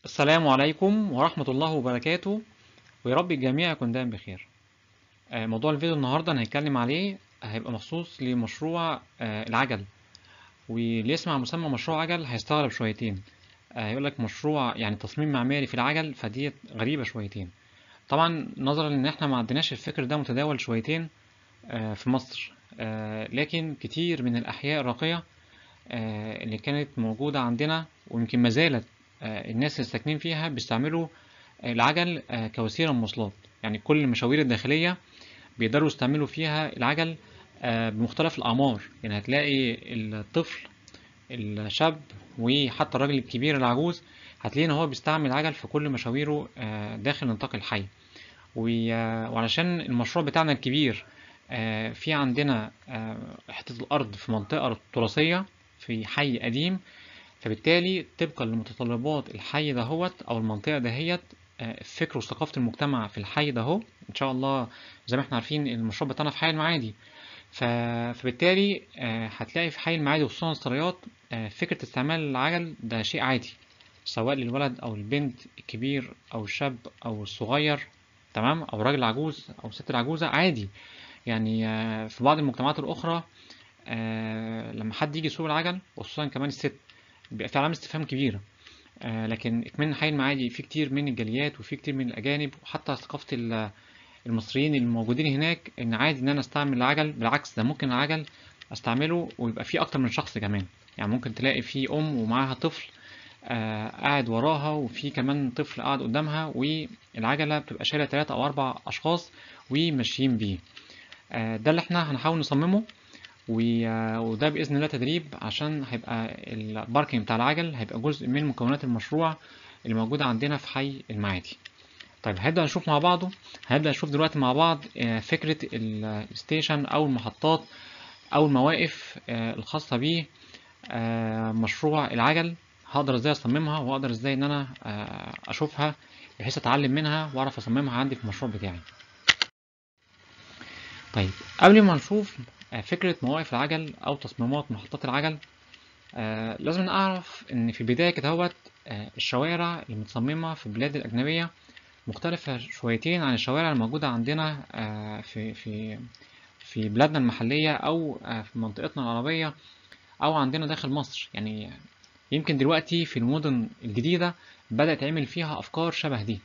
السلام عليكم ورحمة الله وبركاته ويا رب الجميع يكون دايما بخير آه، موضوع الفيديو النهاردة أنا هنتكلم عليه هيبقى مخصوص لمشروع آه، العجل واللي يسمع مسمى مشروع عجل هيستغرب شويتين آه، يقول لك مشروع يعني تصميم معماري في العجل فدي غريبة شويتين طبعا نظرا ان احنا ما عندناش الفكر ده متداول شويتين آه، في مصر آه، لكن كتير من الأحياء الراقية آه، اللي كانت موجودة عندنا ويمكن ما زالت آه، الناس اللي ساكنين فيها بيستعملوا العجل آه، كوسيلة مواصلات يعني كل المشاوير الداخلية بيقدروا يستعملوا فيها العجل آه، بمختلف الأعمار يعني هتلاقي الطفل الشاب وحتى الراجل الكبير العجوز هتلاقيه إن هو بيستعمل العجل في كل مشاويره آه، داخل نطاق الحي و- آه، وعلشان المشروع بتاعنا الكبير آه، في عندنا آه، حتة الأرض في منطقة تراثية في حي قديم فبالتالي طبقا لمتطلبات الحي دهوت أو المنطقة دهيت آه، الفكر وثقافة المجتمع في الحي دهو إن شاء الله زي ما احنا عارفين المشروع بتاعنا في حي المعادي ف... فبالتالي آه، هتلاقي في حي المعادي وخصوصا السرايات آه، فكرة استعمال العجل ده شيء عادي سواء للولد أو البنت الكبير أو الشاب أو الصغير تمام أو راجل عجوز أو ست العجوزة عادي يعني آه، في بعض المجتمعات الأخرى آه، لما حد يجي يسوق العجل وخصوصا كمان الست بيبقى في علامة استفهام كبيرة آه، لكن إكمن حي المعادي في كتير من الجاليات وفي كتير من الأجانب وحتى ثقافة ال- المصريين الموجودين هناك إن عادي إن أنا أستعمل العجل بالعكس ده ممكن العجل أستعمله ويبقى فيه أكتر من شخص كمان يعني ممكن تلاقي في أم ومعاها طفل آه، قاعد وراها وفي كمان طفل قاعد قدامها والعجلة بتبقى شايلة تلاتة أو أربع أشخاص وماشيين بيه آه، ده اللي احنا هنحاول نصممه و- آه، وده بإذن الله تدريب عشان هيبقى الباركينج بتاع العجل هيبقى جزء من مكونات المشروع اللي موجودة عندنا في حي المعادي طيب هنبدأ نشوف مع بعضه هنبدأ نشوف دلوقتي مع بعض آه، فكرة الستيشن أو المحطات أو المواقف آه، الخاصة بيه آه، مشروع العجل هقدر ازاي اصممها واقدر ازاي ان انا آه، اشوفها بحيث اتعلم منها واعرف اصممها عندي في المشروع بتاعي طيب قبل ما نشوف آه، فكرة مواقف العجل أو تصميمات محطات العجل آه، لازم نعرف إن في البداية كده هوت آه، الشوارع اللي متصممة في البلاد الأجنبية مختلفة شويتين عن الشوارع الموجودة عندنا آه، في في في بلادنا المحلية أو آه، في منطقتنا العربية أو عندنا داخل مصر يعني يمكن دلوقتي في المدن الجديدة بدأ يتعمل فيها أفكار شبه دي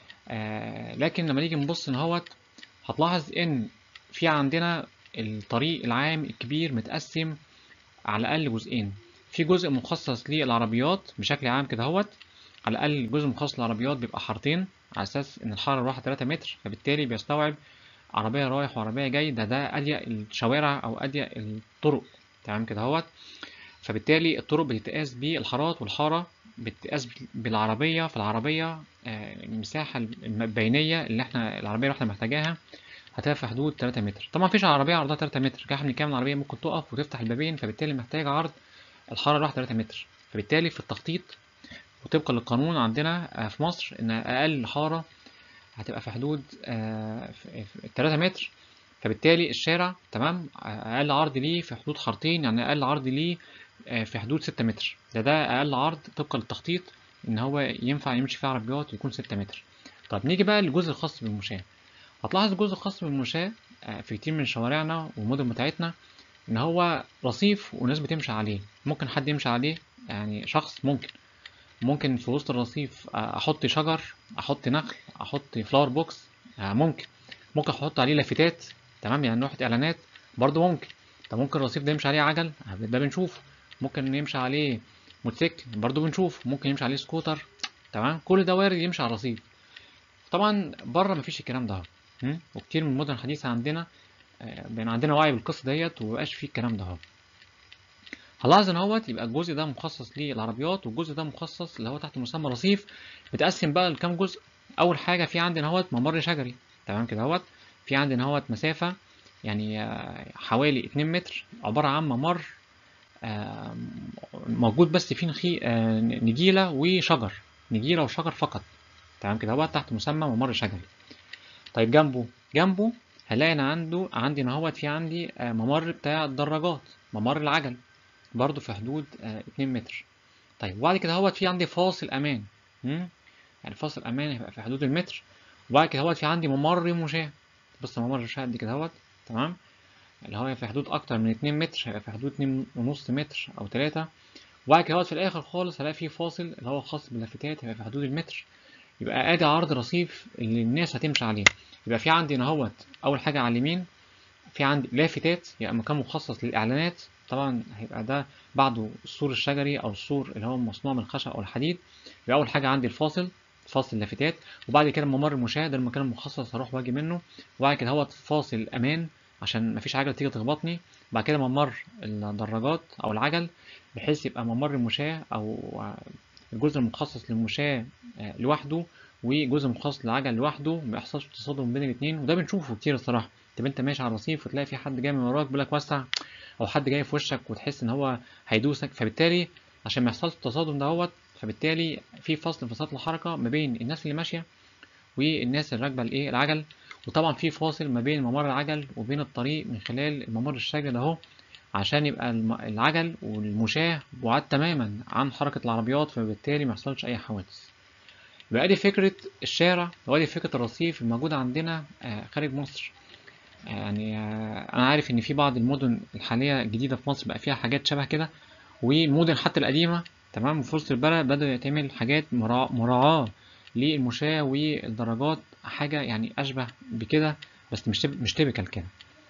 آه، لكن لما نيجي نبص إن هوت هتلاحظ إن في عندنا الطريق العام الكبير متقسم على الأقل جزئين في جزء مخصص للعربيات بشكل عام كده هوت على الأقل جزء مخصص للعربيات بيبقى حارتين على أساس إن الحارة الواحدة 3 متر فبالتالي بيستوعب عربية رايح وعربية جاي ده ده أضيق الشوارع أو أضيق الطرق تمام كده هوت فبالتالي الطرق بتتقاس بالحارات والحارة بتتقاس بالعربية فالعربية آه، المساحة البينية اللي احنا العربية اللي احنا محتاجاها هتبقى في حدود 3 متر طبعا مفيش عربية عرضها 3 متر كده احنا بنتكلم عن عربية ممكن تقف وتفتح البابين فبالتالي محتاج عرض الحارة الواحدة 3 متر فبالتالي في التخطيط وطبقا للقانون عندنا آه، في مصر ان اقل حارة هتبقى في حدود آه، في- في 3 متر فبالتالي الشارع تمام آه، اقل عرض ليه في حدود حارتين يعني اقل عرض ليه آه، في حدود 6 متر ده ده اقل عرض طبقا للتخطيط ان هو ينفع يمشي فيه عربيات ويكون 6 متر طب نيجي بقى للجزء الخاص بالمشاة هتلاحظ الجزء الخاص بالمشاة آه، في كتير من شوارعنا والمدن بتاعتنا ان هو رصيف وناس بتمشي عليه ممكن حد يمشي عليه يعني شخص ممكن ممكن في وسط الرصيف آه، احط شجر احط نخل احط فلاور بوكس آه، ممكن ممكن احط عليه لافتات تمام يعني لوحة اعلانات برضو ممكن طب ممكن الرصيف ده يمشي عليه عجل آه، ده بنشوفه ممكن يمشي عليه موتوسيكل برضو بنشوف ممكن يمشي عليه سكوتر تمام كل ده وارد يمشي على الرصيف طبعا بره مفيش الكلام ده م? وكتير من المدن الحديثة عندنا آه، بقى عندنا وعي بالقصة ديت ومبقاش فيه الكلام ده اهو هنلاحظ ان هوت يبقى الجزء ده مخصص للعربيات والجزء ده مخصص اللي هو تحت مسمى رصيف متقسم بقى لكام جزء اول حاجه في عندنا هوت ممر شجري تمام كده هوت في عندنا هوت مسافه يعني آه، حوالي 2 متر عباره عن ممر آه، موجود بس فيه نخي آه، نجيله وشجر نجيله وشجر فقط تمام كده هوت تحت مسمى ممر شجري طيب جنبه جنبه هلاقي انا عنده عندي ان هوت في عندي آه، ممر بتاع الدراجات ممر العجل برضو في حدود آه، 2 متر طيب وبعد كده هوت في عندي فاصل امان مم؟ يعني فاصل امان هيبقى في حدود المتر وبعد كده هوت في عندي ممر مشاة بص ممر مشاة قد كده هوت تمام اللي هو في حدود اكتر من 2 متر هيبقى في حدود 2 ونص متر او 3 وبعد كده هوت في الاخر خالص هلاقي فيه فاصل اللي هو خاص باللافتات هيبقى في حدود المتر يبقى ادي عرض رصيف اللي الناس هتمشي عليه يبقى في عندي هنا اهوت اول حاجه على اليمين في عندي لافتات يبقى مكان مخصص للاعلانات طبعا هيبقى ده بعده السور الشجري او السور اللي هو مصنوع من الخشب او الحديد يبقى اول حاجه عندي الفاصل فاصل لافتات وبعد كده ممر المشاة ده المكان المخصص هروح واجي منه وبعد كده هو فاصل امان عشان مفيش عجله تيجي تخبطني بعد كده ممر الدراجات او العجل بحيث يبقى ممر المشاة او الجزء المخصص للمشاة لوحده وجزء مخصص للعجل لوحده ما يحصلش تصادم بين الاثنين وده بنشوفه كتير الصراحه تبقى انت ماشي على الرصيف وتلاقي في حد جاي من وراك بيقول لك وسع او حد جاي في وشك وتحس ان هو هيدوسك فبالتالي عشان ما يحصلش التصادم دوت فبالتالي في فصل في وسط الحركه ما بين الناس اللي ماشيه والناس اللي راكبه الايه العجل وطبعا في فاصل ما بين ممر العجل وبين الطريق من خلال الممر الشجري ده اهو عشان يبقى العجل والمشاة بعاد تماما عن حركة العربيات فبالتالي ما يحصلش أي حوادث. يبقى دي فكرة الشارع ودي فكرة الرصيف الموجودة عندنا خارج مصر. يعني أنا عارف إن في بعض المدن الحالية الجديدة في مصر بقى فيها حاجات شبه كده والمدن حتى القديمة تمام في وسط البلد بدأ يتعمل حاجات مراعاة للمشاة والدراجات حاجة يعني أشبه بكده بس مش مش تيبيكال كده.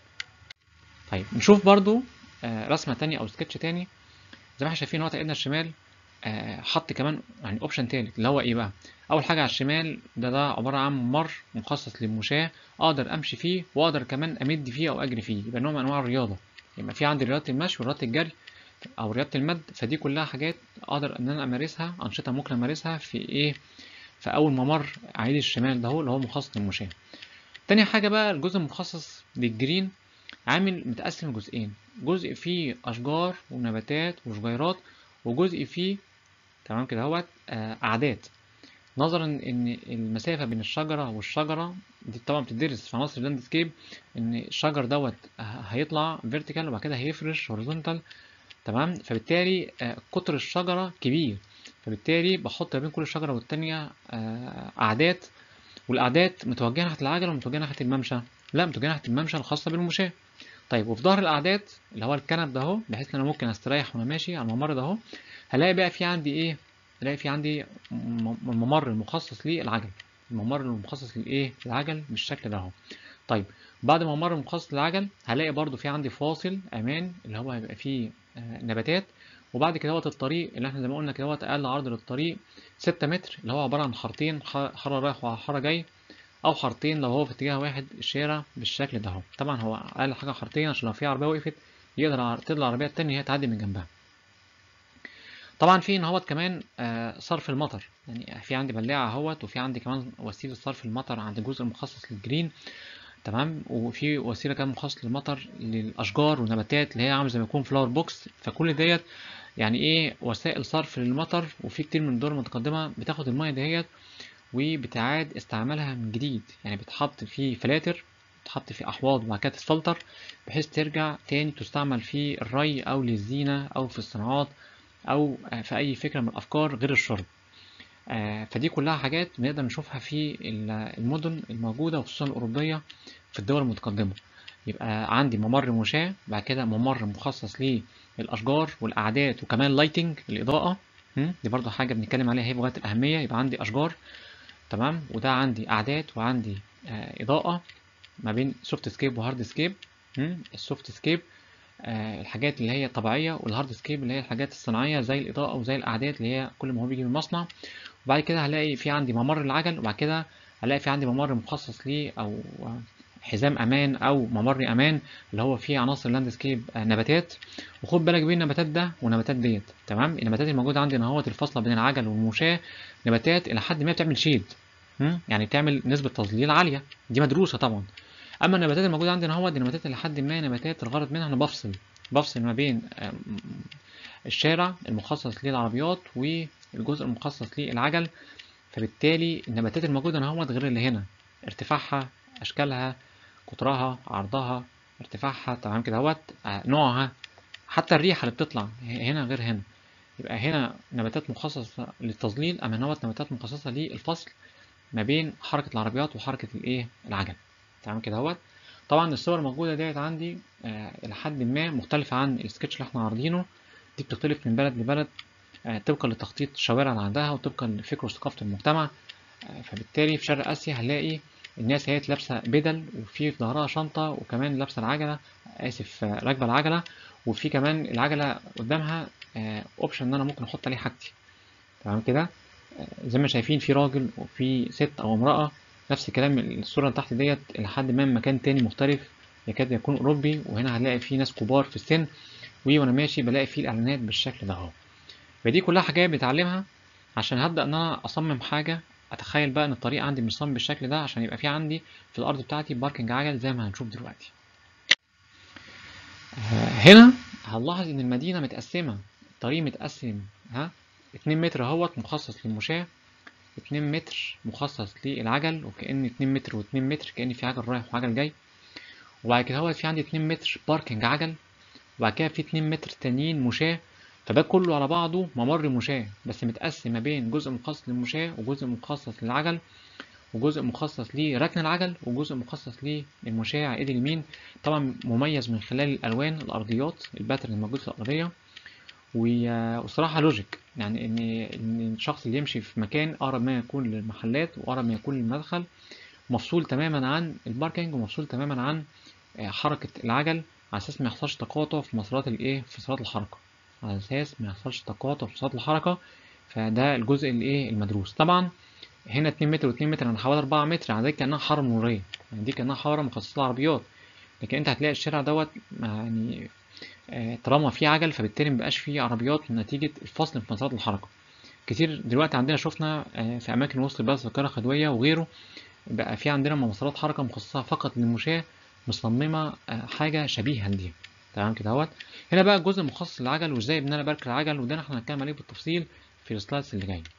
طيب نشوف برضو رسمة تانية أو سكتش تاني زي ما احنا شايفين هو ايدنا الشمال حط كمان يعني اوبشن تالت اللي هو ايه بقى اول حاجه على الشمال ده ده عباره عن ممر مخصص للمشاة اقدر امشي فيه واقدر كمان امد فيه او اجري فيه يبقى نوع من انواع الرياضه يبقى في عندي رياضه المشي ورياضه الجري او رياضه المد فدي كلها حاجات اقدر ان انا امارسها انشطه ممكن امارسها في ايه في اول ممر عيد الشمال ده هو اللي هو مخصص للمشاة تاني حاجه بقى الجزء المخصص للجرين عامل متقسم لجزئين جزء فيه اشجار ونباتات وشجيرات وجزء فيه تمام كده اهوت قعدات نظرا ان المسافه بين الشجره والشجره دي طبعا بتدرس في عناصر اللاندسكيب ان الشجر دوت هيطلع فيرتيكال وبعد كده هيفرش هوريزونتال تمام فبالتالي قطر الشجره كبير فبالتالي بحط بين كل شجره والتانيه قعدات والقعدات متوجهه ناحيه العجله ومتوجهه ناحيه الممشى لا متوجهه ناحيه الممشى الخاصه بالمشاة طيب وفي ظهر القعدات اللي هو الكنب ده اهو بحيث ان انا ممكن استريح وانا ماشي على الممر ده اهو هلاقي بقى في عندي ايه هلاقي في عندي الممر المخصص للعجل الممر المخصص للايه للعجل بالشكل ده اهو طيب بعد ما الممر المخصص للعجل هلاقي برضو في عندي فاصل امان اللي هو هيبقى فيه آه نباتات وبعد كده دوت الطريق اللي احنا زي ما قلنا كده دوت اقل عرض للطريق 6 متر اللي هو عباره عن حارتين حاره رايح وحاره جاي او حارتين لو هو في اتجاه واحد الشارع بالشكل ده اهو طبعا هو اقل حاجه حارتين عشان لو في عربيه وقفت يقدر تقدر العربيه التانية هي تعدي من جنبها طبعا في ان هوت كمان آه صرف المطر يعني في عندي بلاعه اهوت وفي عندي كمان وسيله صرف المطر عند الجزء المخصص للجرين تمام وفي وسيله كمان مخصص للمطر للاشجار والنباتات اللي هي عامله زي ما يكون فلاور بوكس فكل ديت يعني ايه وسائل صرف للمطر وفي كتير من الدول المتقدمه بتاخد الميه ديت وبتعاد استعمالها من جديد يعني بتحط في فلاتر بتحط في احواض وبعد كده تتفلتر بحيث ترجع تاني تستعمل في الري او للزينه او في الصناعات او في اي فكره من الافكار غير الشرب فدي كلها حاجات بنقدر نشوفها في المدن الموجوده وخصوصا الاوروبيه في الدول المتقدمه يبقى عندي ممر مشاة بعد كده ممر مخصص للاشجار والقعدات وكمان لايتنج الاضاءه دي برضو حاجه بنتكلم عليها هي بغايه الاهميه يبقى عندي اشجار تمام وده عندي قعدات وعندي آه اضاءه ما بين سوفت سكيب وهارد سكيب السوفت سكيب آه الحاجات اللي هي طبيعيه والهارد سكيب اللي هي الحاجات الصناعيه زي الاضاءه وزي القعدات اللي هي كل ما هو بيجي من المصنع وبعد كده هلاقي في عندي ممر العجل وبعد كده هلاقي في عندي ممر مخصص ليه او حزام امان او ممر امان اللي هو فيه عناصر لاندسكيب آه نباتات وخد بالك بين النباتات ده والنباتات ديت تمام النباتات الموجوده عندي هنا اهوت الفاصله بين العجل والمشاة نباتات الى حد ما بتعمل شيد يعني بتعمل نسبه تظليل عاليه دي مدروسه طبعا اما النباتات الموجوده عندنا اهوت دي نباتات الى حد ما نباتات الغرض منها انا بفصل بفصل ما بين الشارع المخصص للعربيات والجزء المخصص للعجل فبالتالي النباتات الموجوده هنا اهوت غير اللي هنا ارتفاعها اشكالها قطرها عرضها ارتفاعها تمام كده اهوت نوعها حتى الريحه اللي بتطلع هنا غير هنا يبقى هنا نباتات مخصصة للتظليل أما هنا نباتات مخصصة للفصل ما بين حركة العربيات وحركة الإيه العجل تمام كده اهوت طبعا الصور الموجودة ديت عندي آه إلى حد ما مختلفة عن السكتش اللي احنا عارضينه دي بتختلف من بلد لبلد آه طبقا لتخطيط الشوارع اللي عندها وطبقا لفكر وثقافة المجتمع آه فبالتالي في شرق آسيا هنلاقي الناس هي لابسة بدل وفي في ظهرها شنطة وكمان لابسة العجلة آسف آه راكبة العجلة وفي كمان العجلة قدامها اوبشن ان انا ممكن احط عليه حاجتي تمام كده زي ما شايفين في راجل وفي ست او امرأة نفس الكلام الصورة اللي تحت ديت لحد ما مكان تاني مختلف يكاد يكون اوروبي وهنا هنلاقي فيه ناس كبار في السن وانا ماشي بلاقي فيه الاعلانات بالشكل ده اهو فدي كلها حاجات بتعلمها عشان هبدأ ان انا اصمم حاجة اتخيل بقى ان الطريق عندي مصمم بالشكل ده عشان يبقى في عندي في الارض بتاعتي باركنج عجل زي ما هنشوف دلوقتي هنا هنلاحظ ان المدينة متقسمة الطريق متقسم ها 2 متر اهوت مخصص للمشاة 2 متر مخصص للعجل وكأن 2 متر و2 متر كأن في عجل رايح وعجل جاي وبعد كده هوت في عندي 2 متر باركنج عجل وبعد كده في 2 متر تانيين مشاة فده كله على بعضه ممر مشاة بس متقسم ما بين جزء مخصص للمشاة وجزء مخصص للعجل وجزء مخصص لركن العجل وجزء مخصص للمشاة على ايد اليمين طبعا مميز من خلال الالوان الارضيات الباترن الموجود في الارضيه وصراحه لوجيك يعني ان ان الشخص اللي يمشي في مكان اقرب ما يكون للمحلات واقرب ما يكون للمدخل مفصول تماما عن الباركينج ومفصول تماما عن حركه العجل على اساس ما يحصلش تقاطع في مسارات الايه في مسارات الحركه على اساس ما يحصلش تقاطع في مسارات الحركه فده الجزء الايه المدروس طبعا هنا 2 متر و2 متر انا حوالي 4 متر يعني دي كانها حاره مروريه يعني دي كانها حاره مخصصه للعربيات لكن انت هتلاقي الشارع دوت يعني طالما في عجل فبالتالي مبقاش فيه عربيات نتيجة الفصل في مسارات الحركة كتير دلوقتي عندنا شفنا في أماكن وسط البلد في القاهرة الخدوية وغيره بقى في عندنا مسارات حركة مخصصة فقط للمشاة مصممة حاجة شبيهة لدي تمام كده اهوت هنا بقى الجزء المخصص للعجل وازاي ان انا بركب العجل وده احنا هنتكلم عليه بالتفصيل في السلايدز اللي جاي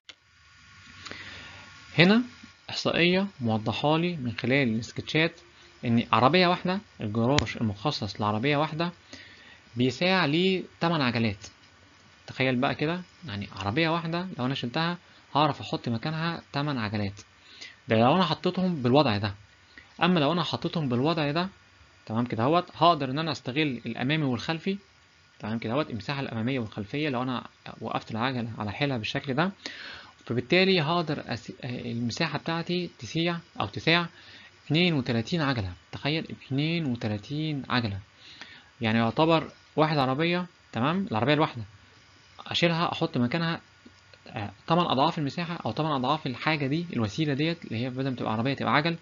هنا احصائيه موضحه لي من خلال السكتشات ان عربيه واحده الجراج المخصص لعربيه واحده بيساع ليه 8 عجلات تخيل بقى كده يعني عربيه واحده لو انا شلتها هعرف احط مكانها 8 عجلات ده لو انا حطيتهم بالوضع ده اما لو انا حطيتهم بالوضع ده تمام كده اهوت هقدر ان انا استغل الامامي والخلفي تمام كده اهوت المساحه الاماميه والخلفيه لو انا وقفت العجله على حيلها بالشكل ده فبالتالي هقدر أس... المساحه بتاعتي تسيع او تساع 32 عجله تخيل 32 عجله يعني يعتبر واحد عربيه تمام العربيه الواحده اشيلها احط مكانها 8 اضعاف المساحه او 8 اضعاف الحاجه دي الوسيله ديت اللي هي بدل ما تبقى عربيه تبقى عجل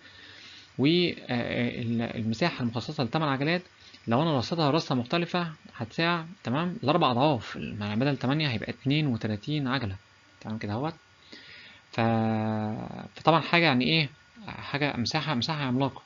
والمساحه المخصصه لثمان عجلات لو انا رصيتها رصه مختلفه هتساع تمام الاربع اضعاف يعني بدل 8 هيبقى 32 عجله تمام كده اهوت ف... فطبعا حاجه يعني ايه حاجه مساحه مساحه عملاقه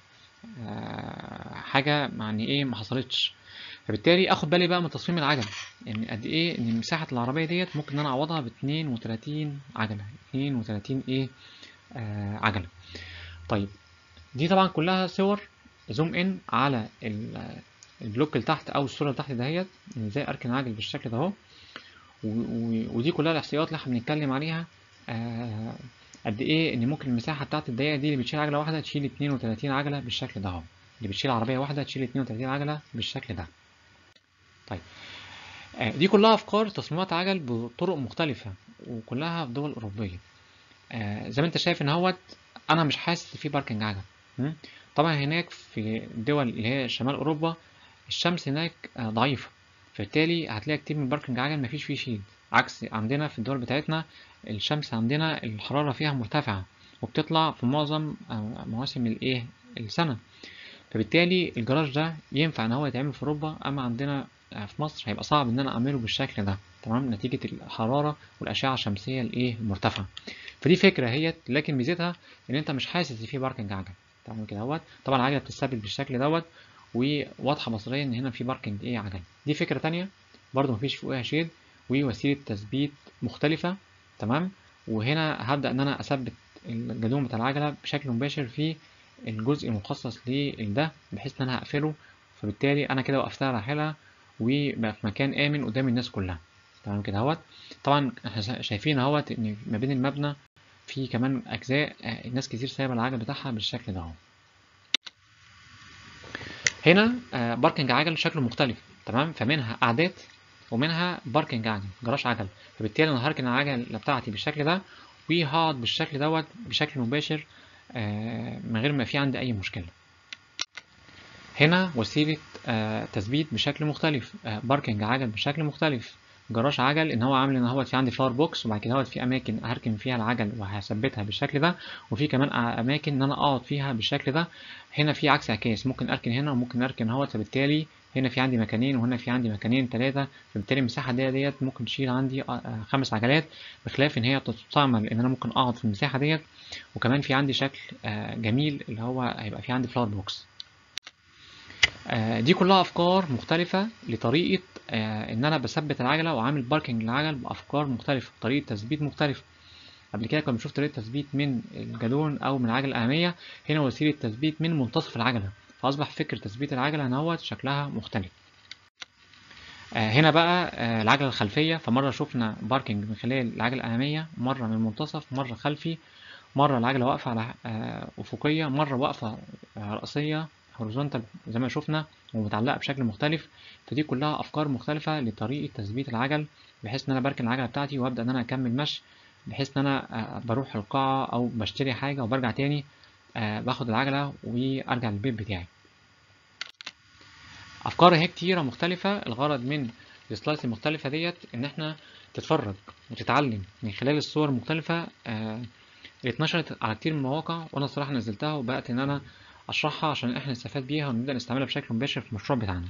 حاجه يعني ايه ما حصلتش فبالتالي اخد بالي بقى من تصميم العجل يعني قد ايه ان مساحه العربيه ديت ممكن ان انا اعوضها ب 32 عجله 32 ايه آه عجله طيب دي طبعا كلها صور زوم ان على البلوك اللي تحت او الصوره اللي تحت دهيت ازاي اركن عجل بالشكل ده اهو ودي كلها الاحصائيات اللي احنا بنتكلم عليها آه قد ايه ان ممكن المساحه بتاعت الدقيقه دي اللي بتشيل عجله واحده تشيل 32 عجله بالشكل ده اهو اللي بتشيل عربيه واحده تشيل 32 عجله بالشكل ده طيب آه دي كلها افكار تصميمات عجل بطرق مختلفه وكلها في دول اوروبيه آه زي ما انت شايف ان هوت انا مش حاسس في باركنج عجل طبعا هناك في الدول اللي هي شمال اوروبا الشمس هناك ضعيفه فبالتالي هتلاقي كتير من الباركنج عجل مفيش فيه شيد عكس عندنا في الدول بتاعتنا الشمس عندنا الحراره فيها مرتفعه وبتطلع في معظم مواسم الايه السنه فبالتالي الجراج ده ينفع ان هو يتعمل في اوروبا اما عندنا في مصر هيبقى صعب ان انا اعمله بالشكل ده تمام نتيجه الحراره والاشعه الشمسيه الايه المرتفعه فدي فكره هي لكن ميزتها ان انت مش حاسس ان في باركنج عجل تمام كده اهوت طبعا العجله بتستقبل بالشكل دوت وواضحه بصريا ان هنا في باركنج ايه عجل دي فكره تانية برضو مفيش فوقها شيد ووسيله تثبيت مختلفه تمام وهنا هبدا ان انا اثبت الجدون بتاع العجله بشكل مباشر في الجزء المخصص لده بحيث ان انا هقفله فبالتالي انا كده وقفتها على حيلها وبقى في مكان امن قدام الناس كلها تمام كده اهوت طبعا احنا شايفين اهوت ان ما بين المبنى في كمان اجزاء آه، ناس كتير سايبه العجل بتاعها بالشكل ده اهو هنا آه، باركنج عجل شكله مختلف تمام فمنها قعدات ومنها باركنج عجل جراج عجل فبالتالي انا هركن العجله بتاعتي بالشكل ده وهقعد بالشكل دوت بشكل مباشر آه، من غير ما في عندي اي مشكله هنا وسيله آه، تثبيت بشكل مختلف آه، باركنج عجل بشكل مختلف جراج عجل ان هو عامل ان هو في عندي فلاور بوكس وبعد كده هو في اماكن هركن فيها العجل وهثبتها بالشكل ده وفي كمان اماكن ان انا اقعد فيها بالشكل ده هنا في عكس عكاس ممكن اركن هنا وممكن اركن اهوت فبالتالي هنا في عندي مكانين وهنا في عندي مكانين ثلاثة فبالتالي المساحة دي ديت ممكن تشيل عندي آه، آه، خمس عجلات بخلاف ان هي تستعمل ان انا ممكن اقعد في المساحة ديت وكمان في عندي شكل آه، جميل اللي هو هيبقى في عندي فلاور بوكس آه، دي كلها افكار مختلفة لطريقة آه، ان انا بثبت العجلة وعامل باركنج للعجل بافكار مختلفة طريقة تثبيت مختلفة قبل كده كنا بنشوف طريقة تثبيت من الجالون او من العجلة الامامية هنا وسيلة تثبيت من منتصف العجلة فاصبح فكرة تثبيت العجلة هنا شكلها مختلف آه، هنا بقى آه، العجلة الخلفية فمرة شفنا باركنج من خلال العجلة الأمامية مرة من المنتصف مرة خلفي مرة العجلة واقفة على آه، أفقية مرة واقفة آه، رأسية هوريزونتال زي ما شفنا ومتعلقة بشكل مختلف فدي كلها أفكار مختلفة لطريقة تثبيت العجل بحيث إن أنا بركن العجلة بتاعتي وأبدأ إن أنا أكمل مشي بحيث إن أنا آه، بروح القاعة أو بشتري حاجة وبرجع تاني آه، باخد العجلة وأرجع للبيت بتاعي افكار اهي كتيره مختلفه الغرض من السلايدز المختلفه ديت ان احنا تتفرج وتتعلم من خلال الصور المختلفه آه، اللي اتنشرت على كتير من المواقع وانا الصراحه نزلتها وبقت ان انا اشرحها عشان احنا نستفاد بيها ونبدا نستعملها بشكل مباشر في المشروع بتاعنا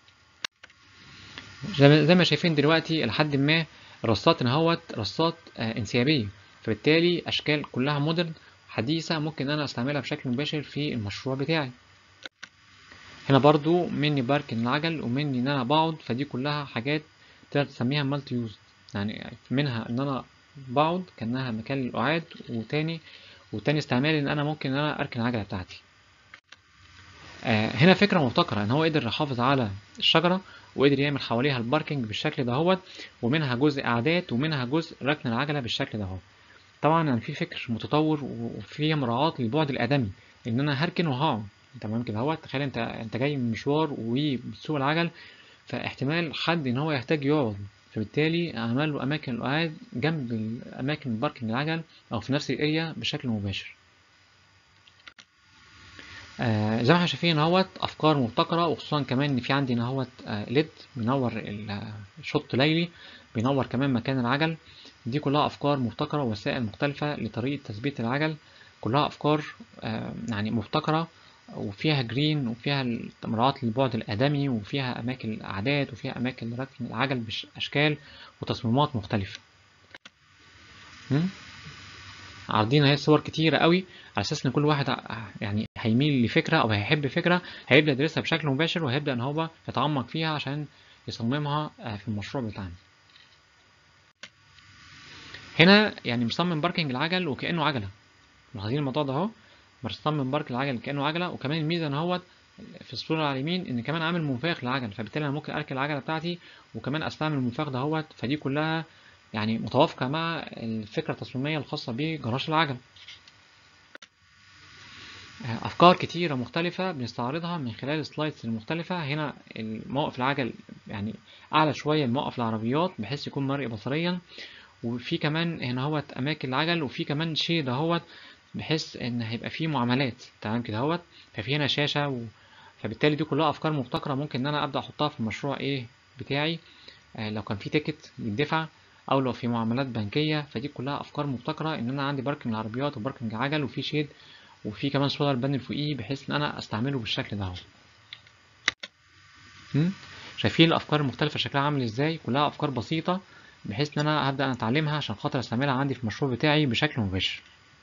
زي ما- زي ما شايفين دلوقتي لحد ما رصات ان هوت رصات آه، انسيابيه فبالتالي اشكال كلها مودرن حديثه ممكن انا استعملها بشكل مباشر في المشروع بتاعي هنا برضو مني باركن العجل ومني ان انا بقعد فدي كلها حاجات تقدر تسميها مالتي يوز يعني منها ان انا بقعد كانها مكان للقعاد وتاني وتاني استعمال ان انا ممكن ان انا اركن العجله بتاعتي آه هنا فكره مبتكره ان هو قدر يحافظ على الشجره وقدر يعمل حواليها الباركنج بالشكل ده هو ومنها جزء قعدات ومنها جزء ركن العجله بالشكل ده هو طبعا يعني في فكر متطور وفي مراعاة للبعد الآدمي إن أنا هركن وهقعد تمام كده اهوت تخيل أنت أنت جاي من مشوار وبتسوق العجل فاحتمال حد إن هو يحتاج يقعد فبالتالي عمل له أماكن القعاد جنب الأماكن الباركنج العجل أو في نفس الأريا بشكل مباشر. آه زي ما احنا شايفين اهوت افكار مبتكره وخصوصا كمان ان في عندي هنا اهوت آه ليد بينور ال- الشط ليلي بينور كمان مكان العجل دي كلها افكار مبتكره ووسائل مختلفه لطريقه تثبيت العجل كلها افكار آه يعني مبتكره وفيها جرين وفيها مراعاة للبعد الآدمي وفيها أماكن الأعداد وفيها أماكن لركن العجل بأشكال وتصميمات مختلفة. م? عارضين اهي صور كتيرة قوي على أساس إن كل واحد ع- يعني هيميل لفكرة أو هيحب فكرة هيبدأ يدرسها بشكل مباشر وهيبدأ إن هو يتعمق فيها عشان يصممها آه، في المشروع بتاعنا. هنا يعني مصمم باركنج العجل وكأنه عجلة. ملاحظين الموضوع ده أهو مصمم بارك العجل كأنه عجلة وكمان الميزة إن هو في الصورة على اليمين إن كمان عامل منفاخ للعجل فبالتالي أنا ممكن أركب العجلة بتاعتي وكمان أستعمل المنفاخ دهوت فدي كلها يعني متوافقة مع الفكرة التصميمية الخاصة بجراج العجل. أفكار كتيرة مختلفة بنستعرضها من خلال السلايدز المختلفة هنا الموقف العجل يعني أعلى شوية من موقف العربيات بحيث يكون مرئي بصريا وفي كمان هنا هوت أماكن العجل وفي كمان شيء دهوت بحيث إن هيبقى فيه معاملات تمام كده هوت ففي هنا شاشة و... فبالتالي دي كلها أفكار مبتكرة ممكن إن أنا أبدأ أحطها في المشروع إيه بتاعي آه، لو كان في تيكت يدفع أو لو في معاملات بنكية فدي كلها أفكار مبتكرة إن أنا عندي باركنج العربيات وباركنج عجل وفي شيد وفي كمان سولار بانل فوقيه بحيث ان انا استعمله بالشكل ده اهو م? شايفين الافكار المختلفه شكلها عامل ازاي كلها افكار بسيطه بحيث ان انا هبدا اتعلمها عشان خاطر استعملها عندي في المشروع بتاعي بشكل مباشر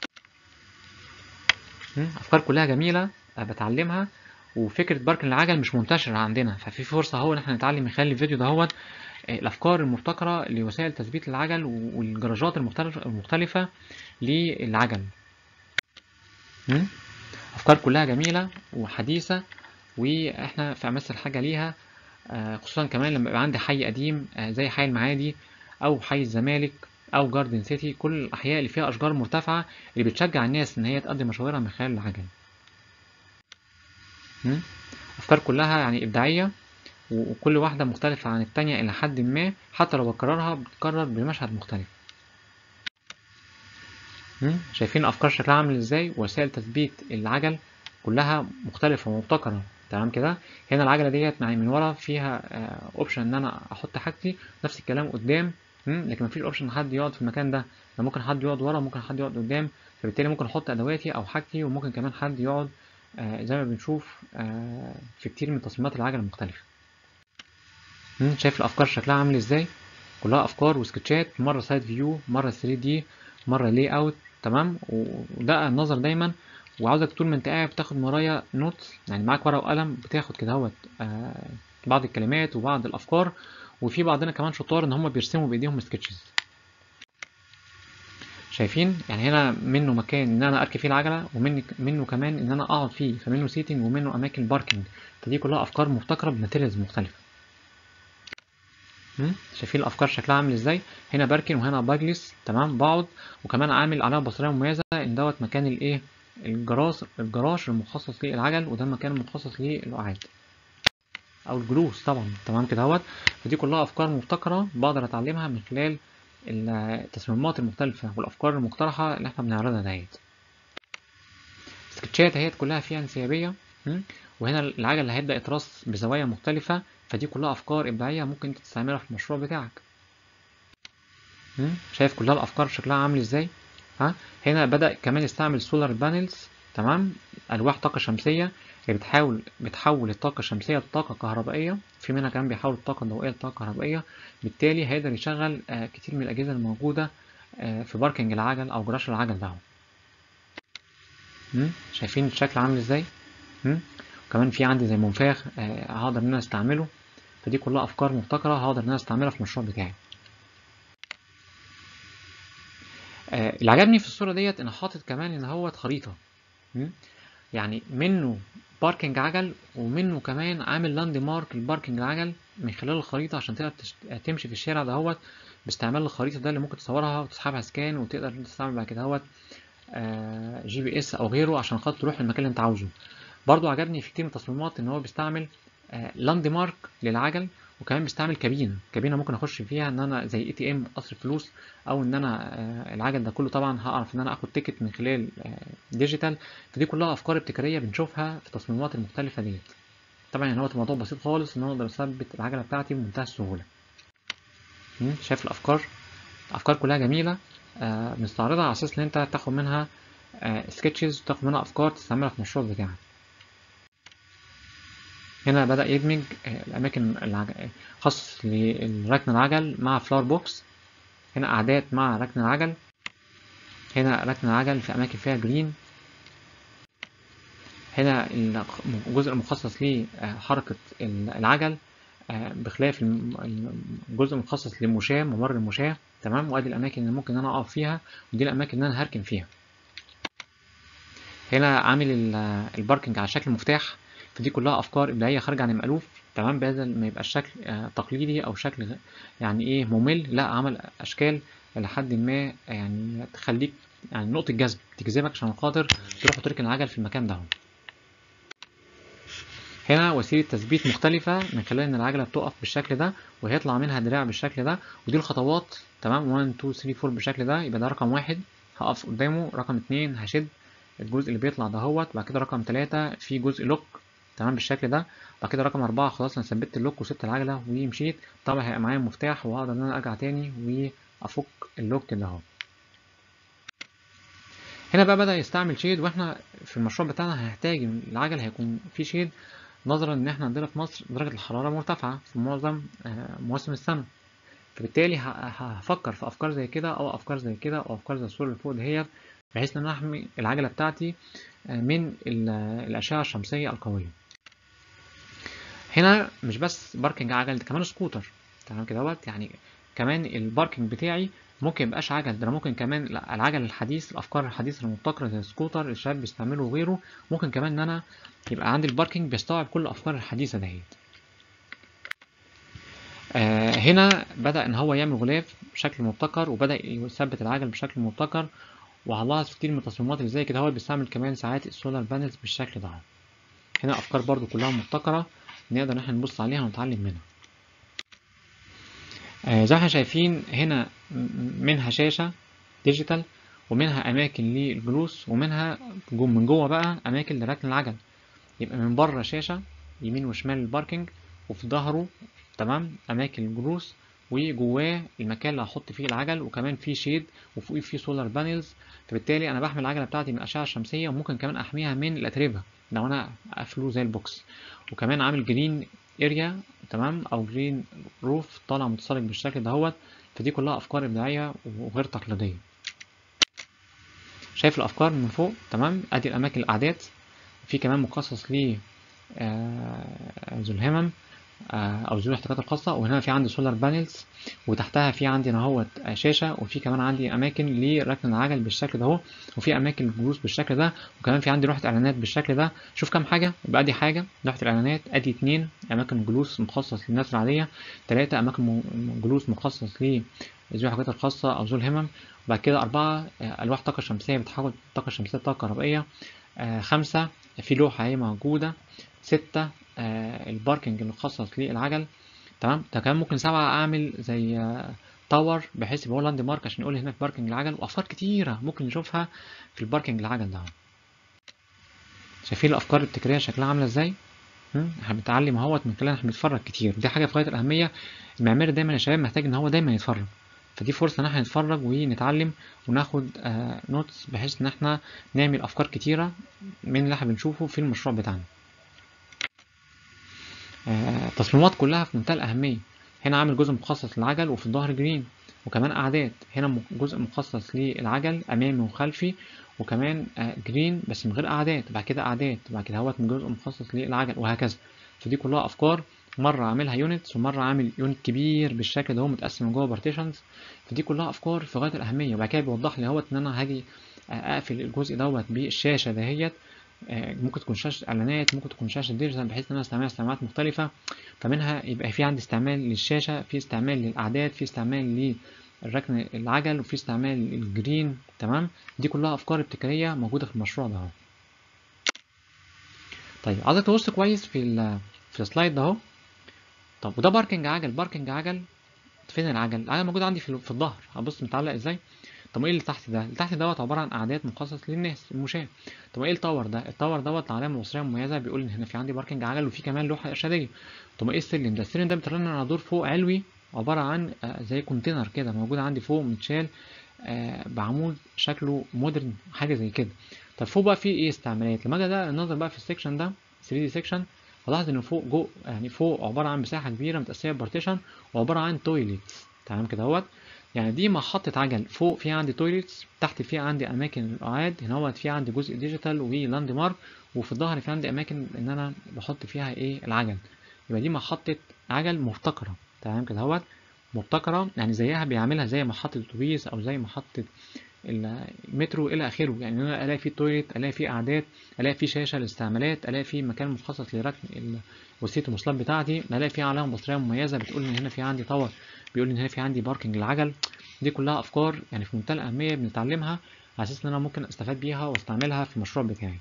م? افكار كلها جميله أه بتعلمها وفكره باركن العجل مش منتشره عندنا ففي فرصه اهو ان احنا نتعلم من خلال الفيديو دهوت آه، الافكار المبتكره لوسائل تثبيت العجل والجراجات المختلفه المختلفه للعجل م? افكار كلها جميله وحديثه واحنا في امس الحاجه ليها آه، خصوصا كمان لما يبقى عندي حي قديم آه، زي حي المعادي او حي الزمالك او جاردن سيتي كل الاحياء اللي فيها اشجار مرتفعه اللي بتشجع الناس ان هي تقضي مشاويرها من خلال العجل م? افكار كلها يعني ابداعيه و- وكل واحده مختلفه عن التانية الى حد ما حتى لو بكررها بتتكرر بمشهد مختلف م? شايفين افكار شكلها عامل ازاي وسائل تثبيت العجل كلها مختلفه ومبتكره تمام كده هنا العجله ديت يعني من ورا فيها اوبشن ان انا احط حاجتي نفس الكلام قدام مم، لكن مفيش اوبشن حد يقعد في المكان ده ده ممكن حد يقعد ورا ممكن حد يقعد قدام فبالتالي ممكن احط ادواتي او حاجتي وممكن كمان حد يقعد آه، زي ما بنشوف آه، في كتير من تصميمات العجل المختلفه مم، شايف الافكار شكلها عامل ازاي كلها افكار وسكتشات مره سايد فيو مره 3 دي مره لاي اوت تمام و- وده النظر دايما وعاوزك طول ما انت قاعد بتاخد ورايا نوتس يعني معاك ورقه وقلم بتاخد كده اهوت آه، بعض الكلمات وبعض الافكار وفي بعضنا كمان شطار ان هم بيرسموا بايديهم سكتشز شايفين يعني هنا منه مكان ان انا اركب فيه العجله ومنه منه كمان ان انا اقعد فيه فمنه سيتنج ومنه اماكن باركنج فدي كلها افكار مبتكره بماتيريالز مختلفه مم؟ شايفين الافكار شكلها عامل ازاي هنا بركن وهنا بجلس تمام بقعد وكمان عامل علامه بصريه مميزه ان دوت مكان الايه الجراج الجراج المخصص للعجل وده المكان المخصص للقعاد او الجلوس طبعا تمام كده اهوت فدي كلها افكار مبتكره بقدر اتعلمها من خلال التصميمات المختلفه والافكار المقترحه اللي احنا بنعرضها ديت السكتشات اهيت كلها فيها انسيابيه م? وهنا العجل اللي هيبدا يترص بزوايا مختلفه فدي كلها افكار ابداعيه ممكن انت تستعملها في المشروع بتاعك م? شايف كلها الافكار شكلها عامل ازاي ها هنا بدا كمان يستعمل سولار بانلز تمام الواح طاقه شمسيه اللي بتحاول بتحول الطاقه الشمسيه لطاقه كهربائيه في منها كمان بيحول الطاقه الضوئيه لطاقه كهربائيه بالتالي هيقدر يشغل آه كتير من الاجهزه الموجوده آه في باركنج العجل او جراج العجل ده م? شايفين الشكل عامل ازاي م? وكمان في عندي زي منفاخ آه هقدر ان انا استعمله فدي كلها افكار مبتكره هقدر ان انا استعملها في المشروع بتاعي آه اللي عجبني في الصوره ديت ان حاطط كمان ان هو خريطه م? يعني منه باركنج عجل ومنه كمان عامل لاند مارك للباركنج العجل من خلال الخريطه عشان تقدر تشت... تمشي في الشارع دهوت باستعمال الخريطه ده اللي ممكن تصورها وتسحبها سكان وتقدر تستعمل بعد كده هوت آه جي بي اس او غيره عشان خاطر تروح المكان اللي انت عاوزه برضو عجبني في كتير من التصميمات ان هو بيستعمل آه لاند مارك للعجل وكمان بيستعمل كابينه كابينه ممكن اخش فيها ان انا زي اي تي ام اصرف فلوس او ان انا آه العجل ده كله طبعا هعرف ان انا اخد تيكت من خلال آه ديجيتال فدي كلها افكار ابتكاريه بنشوفها في التصميمات المختلفه ديت طبعا يعني هو الموضوع بسيط خالص ان انا اقدر اثبت العجله بتاعتي بمنتهى السهوله شايف الافكار الافكار كلها جميله آه بنستعرضها على اساس ان انت تاخد منها آه سكتشز وتاخد منها افكار تستعملها في المشروع بتاعك هنا بدأ يدمج الأماكن خاص لركن العجل مع فلاور بوكس هنا أعداد مع ركن العجل هنا ركن العجل في أماكن فيها جرين هنا الجزء المخصص لحركة العجل بخلاف الجزء المخصص للمشاة ممر المشاة تمام وادي الأماكن اللي ممكن أنا أقف فيها ودي الأماكن اللي أنا هركن فيها هنا عامل الباركنج على شكل مفتاح فدي كلها افكار ابداعيه خارجه عن المالوف تمام بدل ما يبقى الشكل آه تقليدي او شكل يعني ايه ممل لا عمل اشكال لحد ما يعني تخليك يعني نقطه جذب تجذبك عشان خاطر تروح وتركن العجل في المكان ده هنا وسيله تثبيت مختلفه من خلال ان العجله بتقف بالشكل ده وهيطلع منها دراع بالشكل ده ودي الخطوات تمام 1 2 3 4 بالشكل ده يبقى ده رقم واحد هقف قدامه رقم اتنين هشد الجزء اللي بيطلع دهوت بعد كده رقم تلاتة في جزء لوك تمام بالشكل ده بعد كده رقم أربعة خلاص أنا ثبت اللوك وسبت العجلة ومشيت طبعا هيبقى معايا مفتاح وهقدر إن أنا أرجع تاني وأفك اللوك ده أهو هنا بقى بدأ يستعمل شيد واحنا في المشروع بتاعنا هنحتاج العجل هيكون فيه شيد نظرا ان احنا عندنا في مصر درجة الحرارة مرتفعة في معظم مواسم السنة فبالتالي هفكر في افكار زي كده او افكار زي كده او افكار زي الصورة اللي فوق دهيت بحيث ان انا احمي العجلة بتاعتي من الاشعة الشمسية القوية هنا مش بس باركنج عجل ده كمان سكوتر تمام كده دوت يعني كمان الباركنج بتاعي ممكن ميبقاش عجل ده ممكن كمان العجل الحديث الافكار الحديثه المبتكره زي السكوتر الشباب بيستعملوا وغيره ممكن كمان ان انا يبقى عندي الباركنج بيستوعب كل الافكار الحديثه دهيت آه هنا بدأ إن هو يعمل غلاف بشكل مبتكر وبدأ يثبت العجل بشكل مبتكر وهنلاحظ كتير من التصميمات اللي زي كده هو بيستعمل كمان ساعات السولار بانلز بالشكل ده هنا أفكار برضو كلها مبتكرة نقدر إن احنا نبص عليها ونتعلم منها آه زي ما احنا شايفين هنا منها شاشة ديجيتال ومنها أماكن للجلوس ومنها من جوه بقى أماكن لركن العجل يبقى من بره شاشة يمين وشمال الباركينج وفي ظهره تمام أماكن الجلوس وجواه المكان اللي هحط فيه العجل وكمان فيه شيد وفوقيه فيه سولار بانلز فبالتالي انا بحمي العجله بتاعتي من الاشعه الشمسيه وممكن كمان احميها من الاتربه لو انا قافله زي البوكس وكمان عامل جرين اريا تمام او جرين روف طالع متسلق بالشكل دهوت فدي كلها افكار ابداعيه وغير تقليديه شايف الافكار من فوق تمام ادي الاماكن الاعداد في كمان مخصص ل ذو الهمم او ذو الاحتياجات الخاصه وهنا في عندي سولار بانلز وتحتها في عندي اهوت شاشه وفي كمان عندي اماكن لركن العجل بالشكل ده اهو وفي اماكن الجلوس بالشكل ده وكمان في عندي لوحه اعلانات بالشكل ده شوف كام حاجه يبقى ادي حاجه لوحه الاعلانات ادي اتنين اماكن جلوس مخصص للناس العاديه تلاتة اماكن جلوس مخصص ل ذوي الحاجات الخاصه او ذو الهمم وبعد كده أربعة ألواح طاقة شمسية بتحول الطاقة الشمسية لطاقة كهربائية خمسة في لوحة هي موجودة ستة الباركنج المخصص للعجل تمام ده كمان ممكن سبعة أعمل زي تاور بحيث يبقى هو لاند مارك عشان يقول هناك باركنج العجل وأفكار كتيرة ممكن نشوفها في الباركنج العجل ده شايفين الأفكار الابتكارية شكلها عاملة ازاي؟ احنا بنتعلم اهوت من خلال احنا بنتفرج كتير دي حاجة في غاية الأهمية المعماري دايما يا شباب محتاج إن هو دايما يتفرج فدي فرصة إن احنا نتفرج ونتعلم وناخد آه نوتس بحيث إن احنا نعمل أفكار كتيرة من اللي احنا بنشوفه في المشروع بتاعنا. آه تصميمات كلها في منتهى الأهمية هنا عامل جزء مخصص للعجل وفي الظهر جرين وكمان أعداد هنا جزء مخصص للعجل أمامي وخلفي وكمان آه جرين بس من غير أعداد بعد كده أعداد بعد كده هوت من جزء مخصص للعجل وهكذا فدي كلها أفكار مرة عاملها يونتس ومرة عامل يونت كبير بالشكل ده هو متقسم جوه بارتيشنز فدي كلها أفكار في غاية الأهمية وبعد كده بيوضح لي اهوت إن أنا هاجي أقفل الجزء دوت بالشاشة دهيت ممكن تكون شاشة إعلانات ممكن تكون شاشة ديجيتال بحيث إن أنا أستعملها استعمالات مختلفة فمنها يبقى في عندي استعمال للشاشة في استعمال للأعداد في استعمال للركن العجل وفي استعمال للجرين تمام دي كلها أفكار ابتكارية موجودة في المشروع ده طيب عايزك تبص كويس في ال في السلايد ده اهو طب وده باركنج عجل باركنج عجل فين العجل العجل موجود عندي في, في الظهر هبص متعلق ازاي طب ايه اللي تحت ده اللي تحت دوت عباره عن اعداد مخصص للناس المشاة طب ايه التاور ده التاور دوت علامه مصريه مميزه بيقول ان هنا في عندي باركنج عجل وفي كمان لوحه ارشاديه طب ايه السلم ده السلم ده بيطلعني على دور فوق علوي عباره عن زي كونتينر كده موجود عندي فوق متشال بعمود شكله مودرن حاجه زي كده طب فوق بقى في ايه استعمالات لما اجي ده النظر بقى في السكشن ده 3 دي سكشن هلاحظ ان فوق جو يعني فوق عباره عن مساحه كبيره متقسمه بارتيشن وعباره عن تويليتس تمام كده اهوت يعني دي محطة عجل فوق في عندي تويليتس تحت في عندي أماكن القعاد هنا هو في عندي جزء ديجيتال ولاند مارك وفي الظهر في عندي أماكن إن أنا بحط فيها إيه العجل يبقى دي محطة عجل مبتكرة تمام كده اهوت مبتكرة يعني زيها بيعملها زي محطة الأتوبيس أو زي محطة المترو إلى آخره يعني أنا ألاقي فيه تويليت ألاقي فيه أعداد ألاقي فيه شاشة للاستعمالات ألاقي فيه مكان مخصص لركن وسيلة المواصلات بتاعتي ألاقي فيه علامة بصرية مميزة بتقول إن هنا في عندي تاور بيقول ان هنا في عندي باركنج العجل دي كلها افكار يعني في منتهى الاهميه بنتعلمها على اساس ان انا ممكن استفاد بيها واستعملها في المشروع بتاعي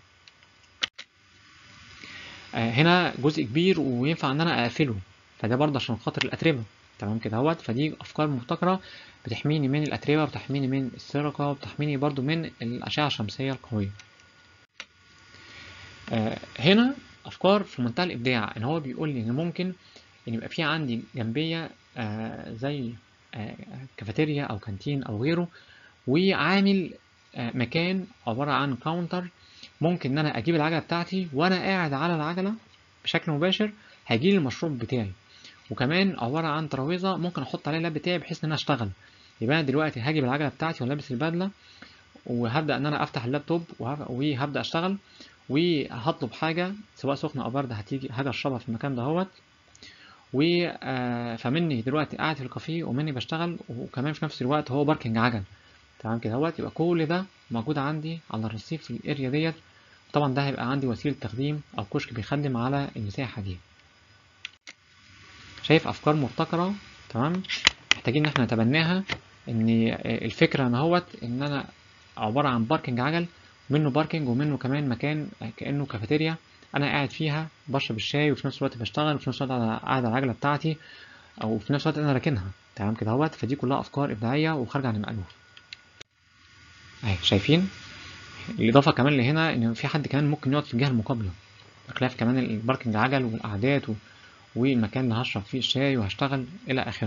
آه هنا جزء كبير وينفع ان انا اقفله فده برضه عشان خاطر الاتربه تمام كده اهوت فدي افكار مبتكره بتحميني من الاتربه وبتحميني من السرقه وبتحميني برضه من الاشعه الشمسيه القويه آه هنا افكار في منتهى الابداع ان هو بيقول لي ان ممكن ان يبقى في عندي جنبيه آه زي آه كافيتيريا او كانتين او غيره وعامل آه مكان عباره عن كاونتر ممكن ان انا اجيب العجله بتاعتي وانا قاعد على العجله بشكل مباشر هيجيلي المشروب بتاعي وكمان عباره عن ترابيزه ممكن احط عليها اللاب بتاعي بحيث ان انا اشتغل يبقى انا دلوقتي هجيب العجله بتاعتي ولابس البدله وهبدا ان انا افتح اللابتوب وهبدا اشتغل وهطلب حاجه سواء سخنه او بارده هتيجي حاجه اشربها في المكان دهوت و فمني دلوقتي قاعد في الكافيه ومني بشتغل وكمان في نفس الوقت هو باركنج عجل تمام كده اهوت يبقى كل ده موجود عندي على الرصيف في الاريا ديت طبعا ده هيبقى عندي وسيله تخديم او كشك بيخدم على المساحه دي شايف افكار مبتكره تمام محتاجين ان احنا نتبناها ان الفكره ان هوت ان انا عباره عن باركنج عجل منه باركنج ومنه كمان مكان كانه كافيتيريا انا قاعد فيها بشرب الشاي وفي نفس الوقت بشتغل وفي نفس الوقت قاعد على العجله بتاعتي او في نفس الوقت انا راكنها تمام كده اهوت فدي كلها افكار ابداعيه وخارجه عن المالوف اهي شايفين الاضافه كمان لهنا ان في حد كمان ممكن يقعد في الجهه المقابله بخلاف كمان الباركنج عجل والقعدات و... والمكان اللي هشرب فيه الشاي وهشتغل الى اخره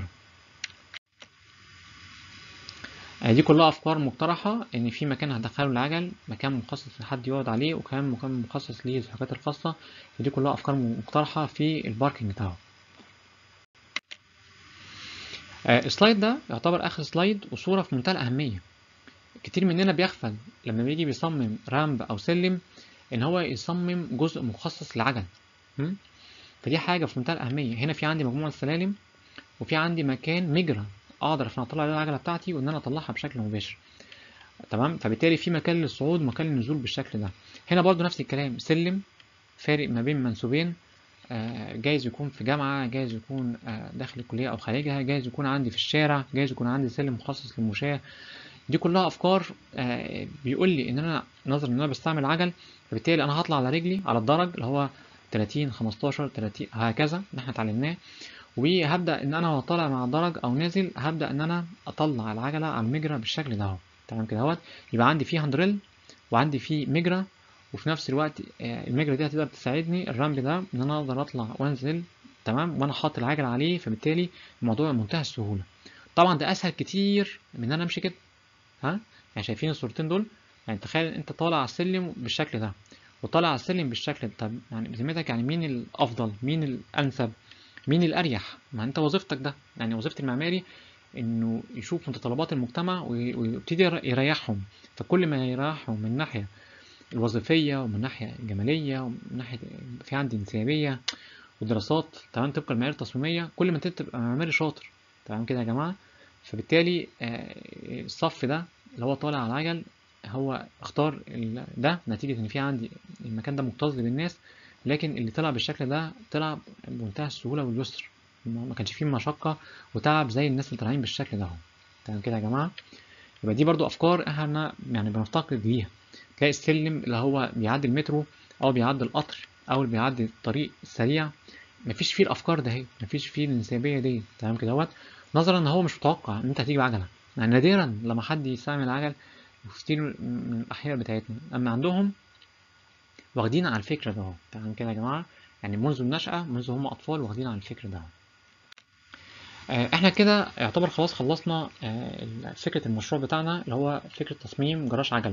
دي كلها افكار مقترحه ان في مكان هدخله العجل مكان مخصص لحد يقعد عليه وكمان مكان مخصص للحاجات الخاصه دي كلها افكار مقترحه في الباركنج بتاعه السلايد ده يعتبر اخر سلايد وصوره في منتهى الاهميه كتير مننا بيغفل لما بيجي بيصمم رامب او سلم ان هو يصمم جزء مخصص للعجل فدي حاجه في منتهى الاهميه هنا في عندي مجموعه سلالم وفي عندي مكان مجرى اقدر عشان اطلع عليه العجله بتاعتي وان انا اطلعها بشكل مباشر تمام فبالتالي في مكان للصعود ومكان للنزول بالشكل ده هنا برضو نفس الكلام سلم فارق ما بين منسوبين آه جايز يكون في جامعة جايز يكون آه داخل الكلية أو خارجها جايز يكون عندي في الشارع جايز يكون عندي سلم مخصص للمشاة دي كلها أفكار آه بيقول لي إن أنا نظرا إن أنا بستعمل عجل فبالتالي أنا هطلع على رجلي على الدرج اللي هو 30 15 30 هكذا اللي احنا اتعلمناه وهبدا ان انا طالع مع الدرج او نازل هبدا ان انا اطلع العجله على المجرى بالشكل ده اهو تمام كده اهوت يبقى عندي فيه هاندريل وعندي فيه مجرى وفي نفس الوقت المجرى دي هتقدر تساعدني الرامب ده ان انا اقدر اطلع وانزل تمام وانا حاطط العجله عليه فبالتالي الموضوع منتهى السهوله طبعا ده اسهل كتير من ان انا امشي كده ها يعني شايفين الصورتين دول يعني تخيل انت طالع على السلم بالشكل ده وطالع على السلم بالشكل ده طب يعني بذمتك يعني مين الافضل مين الانسب مين الاريح ما انت وظيفتك ده يعني وظيفه المعماري انه يشوف متطلبات المجتمع ويبتدي يريحهم فكل ما يريحهم من ناحيه الوظيفيه ومن ناحيه الجماليه ومن ناحيه في عندي انسيابيه ودراسات تمام طبقا للمعايير التصميميه كل ما انت تبقى معماري شاطر تمام كده يا جماعه فبالتالي الصف ده اللي هو طالع على العجل هو اختار ده نتيجه ان في عندي المكان ده مكتظ بالناس لكن اللي طلع بالشكل ده طلع بمنتهى السهوله واليسر ما كانش فيه مشقه وتعب زي الناس اللي طالعين بالشكل ده تمام كده يا جماعه يبقى دي برضو افكار احنا يعني بنفتقد ليها تلاقي السلم اللي هو بيعدي المترو او بيعدي القطر او اللي بيعدي الطريق السريع مفيش فيه الافكار ده هي مفيش فيه الانسيابيه دي تمام كده اهوت نظرا ان هو مش متوقع ان انت هتيجي بعجله يعني نادرا لما حد يستعمل عجل في كتير من الاحياء بتاعتنا اما عندهم واخدين على الفكرة ده تمام كده يا جماعة يعني منذ النشأة منذ هم أطفال واخدين على الفكر ده احنا كده يعتبر خلاص خلصنا فكرة المشروع بتاعنا اللي هو فكرة تصميم جراج عجل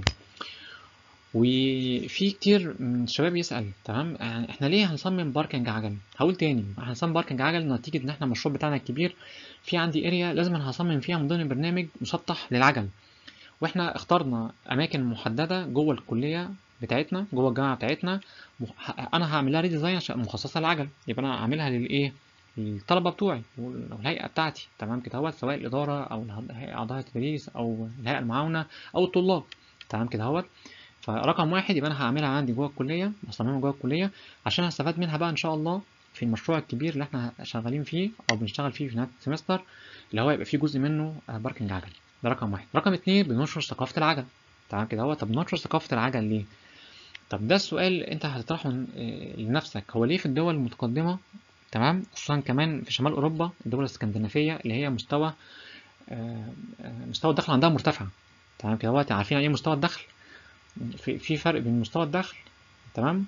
وفي كتير من الشباب يسأل تمام يعني احنا ليه هنصمم باركنج عجل هقول تاني هنصمم باركنج عجل نتيجة ان احنا المشروع بتاعنا الكبير في عندي اريا لازم انا هصمم فيها من ضمن برنامج مسطح للعجل واحنا اخترنا اماكن محددة جوه الكلية بتاعتنا جوه الجامعه بتاعتنا انا هعمل لها ريديزاين عشان مخصصه للعجل يبقى انا هعملها للايه للطلبه بتوعي والهيئه بتاعتي تمام كده اهوت سواء الاداره او اعضاء التدريس او الهيئه المعاونه او الطلاب تمام كده اهوت فرقم واحد يبقى انا هعملها عندي جوه الكليه بصممها جوه الكليه عشان هستفاد منها بقى ان شاء الله في المشروع الكبير اللي احنا شغالين فيه او بنشتغل فيه في نهايه السمستر اللي هو يبقى فيه جزء منه باركنج عجل ده رقم واحد رقم اتنين بننشر ثقافه العجل تمام كده اهوت طب بننشر ثقافه العجل ليه طب ده السؤال انت هتطرحه لنفسك هو ليه في الدول المتقدمة تمام خصوصا كمان في شمال اوروبا الدول الاسكندنافية اللي هي مستوى مستوى الدخل عندها مرتفع تمام كده دلوقتي عارفين يعني ايه مستوى الدخل في في فرق بين مستوى الدخل تمام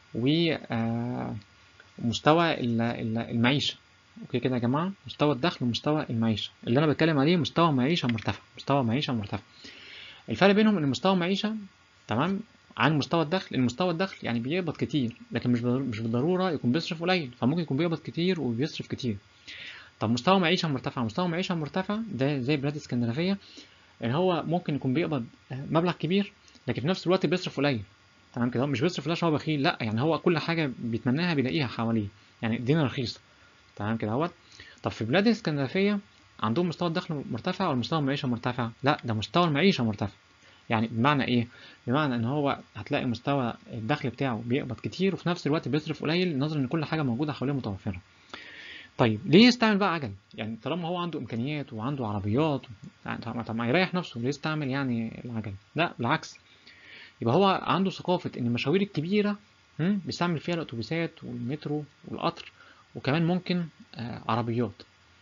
ومستوى المعيشة اوكي كده يا جماعة مستوى الدخل ومستوى المعيشة اللي انا بتكلم عليه مستوى معيشة مرتفع مستوى معيشة مرتفع الفرق بينهم ان مستوى معيشة تمام عن مستوى الدخل المستوى الدخل يعني بيقبض كتير لكن مش مش بالضروره يكون بيصرف قليل فممكن يكون بيقبض كتير وبيصرف كتير طب مستوى معيشه مرتفع مستوى معيشه مرتفع ده زي بلاد اسكندنافيه ان هو ممكن يكون بيقبض مبلغ كبير لكن في نفس الوقت بيصرف قليل تمام كده مش بيصرف لاش هو بخيل لا يعني هو كل حاجه بيتمناها بيلاقيها حواليه يعني الدنيا رخيصه تمام كده اهوت طب في بلاد الاسكندنافيه عندهم مستوى الدخل مرتفع ولا مستوى المعيشه مرتفع لا ده مستوى المعيشه مرتفع يعني بمعنى ايه بمعنى ان هو هتلاقي مستوى الدخل بتاعه بيقبض كتير وفي نفس الوقت بيصرف قليل نظرا ان كل حاجه موجوده حواليه متوفره طيب ليه يستعمل بقى عجل يعني طالما هو عنده امكانيات وعنده عربيات يعني طب طب ما يريح نفسه ليه يستعمل يعني العجل لا بالعكس يبقى هو عنده ثقافة ان المشاوير الكبيرة هم، بيستعمل فيها الاتوبيسات والمترو والقطر وكمان ممكن آه، عربيات